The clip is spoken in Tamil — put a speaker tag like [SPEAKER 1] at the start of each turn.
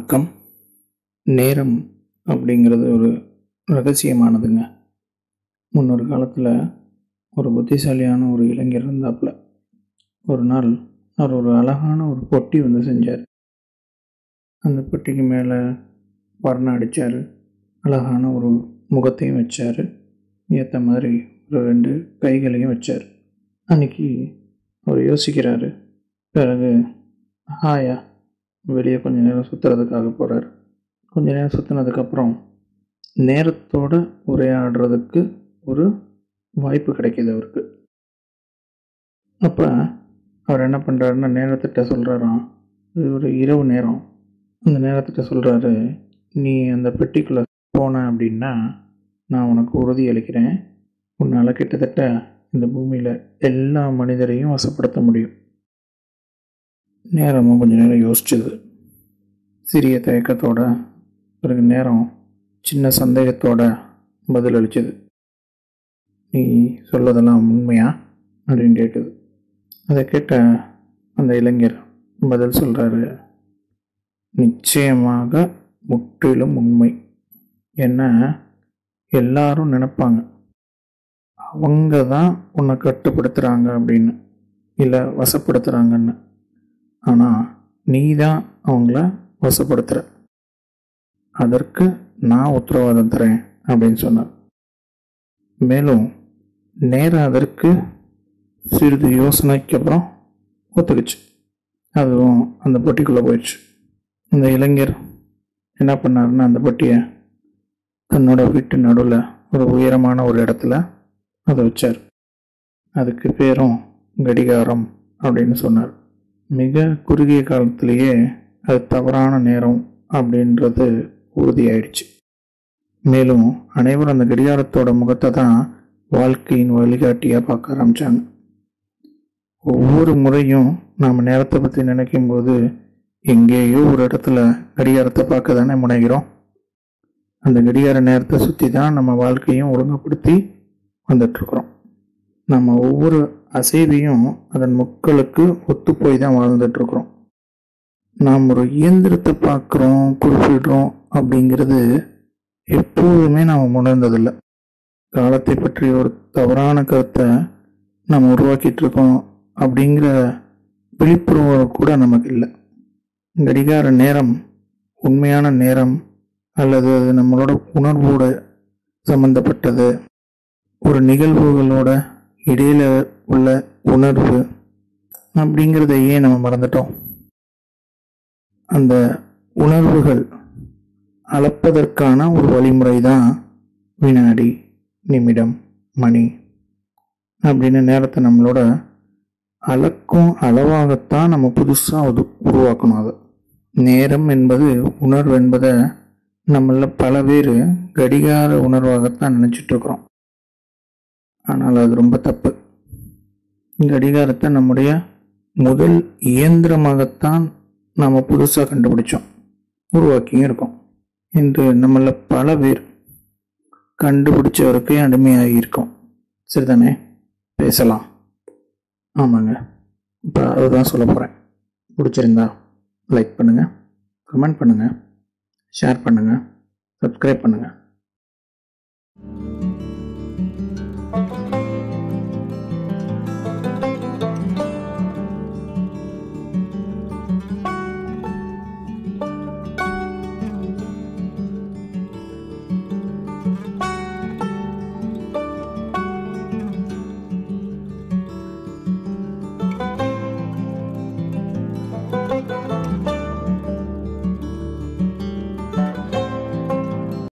[SPEAKER 1] வணக்கம் நேரம் அப்படிங்கிறது ஒரு ரகசியமானதுங்க முன்னொரு காலத்தில் ஒரு புத்திசாலியான ஒரு இளைஞர் இருந்தாப்புல ஒரு நாள் அவர் ஒரு அழகான ஒரு பொட்டி வந்து செஞ்சார் அந்த பொட்டிக்கு மேலே வர்ணம் அடித்தார் அழகான ஒரு முகத்தையும் வச்சார் ஏற்ற மாதிரி ஒரு ரெண்டு கைகளையும் வச்சார் அன்னைக்கு அவர் யோசிக்கிறாரு பிறகு ஹாயா வெளியே கொஞ்ச நேரம் சுற்றுறதுக்காக போகிறார் கொஞ்ச நேரம் சுற்றினதுக்கப்புறம் நேரத்தோட உரையாடுறதுக்கு ஒரு வாய்ப்பு கிடைக்கிது அவருக்கு அப்போ அவர் என்ன பண்ணுறாருன்னா நேரத்திட்ட சொல்கிறாராம் இது ஒரு இரவு நேரம் அந்த நேரத்திட்ட சொல்கிறாரு நீ அந்த பெட்டிக்குள்ளே போன அப்படின்னா நான் உனக்கு உறுதி அளிக்கிறேன் உன்னால் கிட்டத்தட்ட இந்த பூமியில் எல்லா மனிதரையும் வசப்படுத்த முடியும் நேரமும் கொஞ்ச நேரம் யோசிச்சது சிறிய தயக்கத்தோட பிறகு நேரம் சின்ன சந்தேகத்தோட பதில் அளிச்சது நீ சொல்லதெல்லாம் உண்மையா அப்படின்னு கேட்குது அதை கேட்ட அந்த இளைஞர் பதில் சொல்கிறாரு நிச்சயமாக முற்றிலும் உண்மை என்ன எல்லாரும் நினைப்பாங்க அவங்க தான் உன்னை கட்டுப்படுத்துகிறாங்க அப்படின்னு இல்லை வசப்படுத்துகிறாங்கன்னு ஆனால் நீ தான் அவங்கள வசப்படுத்துகிற அதற்கு நான் உத்தரவாதம் தரேன் அப்படின்னு சொன்னார் மேலும் நேரம் அதற்கு சிறிது யோசனைக்கு அப்புறம் ஒத்துக்குச்சு அதுவும் அந்த பொட்டிக்குள்ளே போயிடுச்சு அந்த இளைஞர் என்ன பண்ணாருன்னா அந்த பொட்டியை தன்னோட வீட்டு நடுவில் ஒரு உயரமான ஒரு இடத்துல அதை வச்சார் அதுக்கு பேரும் கடிகாரம் அப்படின்னு சொன்னார் மிக குறுகிய காலத்திலேயே அது தவறான நேரம் அப்படின்றது உறுதியாயிடுச்சு மேலும் அனைவரும் அந்த கடிகாரத்தோட முகத்தை தான் வாழ்க்கையின் வழிகாட்டியாக பார்க்க ஆரம்பித்தாங்க ஒவ்வொரு முறையும் நாம் நேரத்தை பற்றி நினைக்கும் போது எங்கேயோ ஒரு இடத்துல கடிகாரத்தை பார்க்க தானே முனைகிறோம் அந்த கடிகார நேரத்தை சுற்றி தான் நம்ம வாழ்க்கையும் ஒழுங்குபடுத்தி வந்துட்டுருக்குறோம் நம்ம ஒவ்வொரு அசைவையும் அதன் மக்களுக்கு ஒத்து போய் தான் வாழ்ந்துட்டுருக்குறோம் நாம் ஒரு இயந்திரத்தை பார்க்குறோம் குறிப்பிடுறோம் அப்படிங்கிறது எப்போதுமே நாம் உணர்ந்ததில்லை காலத்தை பற்றி ஒரு தவறான கருத்தை நம்ம உருவாக்கிட்டு இருக்கோம் அப்படிங்கிற விழிப்புணர்வு கூட நமக்கு இல்லை கடிகார நேரம் உண்மையான நேரம் அல்லது அது நம்மளோட உணர்வோடு சம்மந்தப்பட்டது ஒரு நிகழ்வுகளோட இடையில உள்ள உணர்வு அப்படிங்கிறத ஏன் நம்ம மறந்துட்டோம் அந்த உணர்வுகள் அளப்பதற்கான ஒரு வழிமுறை தான் வினாடி நிமிடம் மணி அப்படின்னு நேரத்தை நம்மளோட அளக்கும் அளவாகத்தான் நம்ம புதுசாக அது உருவாக்கணும் அதை நேரம் என்பது உணர்வு என்பதை நம்மள பல பேர் கடிகார உணர்வாகத்தான் நினச்சிட்டு இருக்கிறோம் ஆனால் அது ரொம்ப தப்பு கடிகாரத்தை நம்முடைய முதல் இயந்திரமாகத்தான் நாம் புதுசாக கண்டுபிடிச்சோம் உருவாக்கியும் இருக்கோம் இன்று நம்மள பல பேர் கண்டுபிடிச்சவருக்கு அடிமையாகி இருக்கோம் சரிதானே பேசலாம் ஆமாங்க இப்போ அதுதான் சொல்ல போகிறேன் பிடிச்சிருந்தா லைக் பண்ணுங்கள் கமெண்ட் பண்ணுங்கள் ஷேர் பண்ணுங்கள் சப்ஸ்கிரைப் பண்ணுங்கள்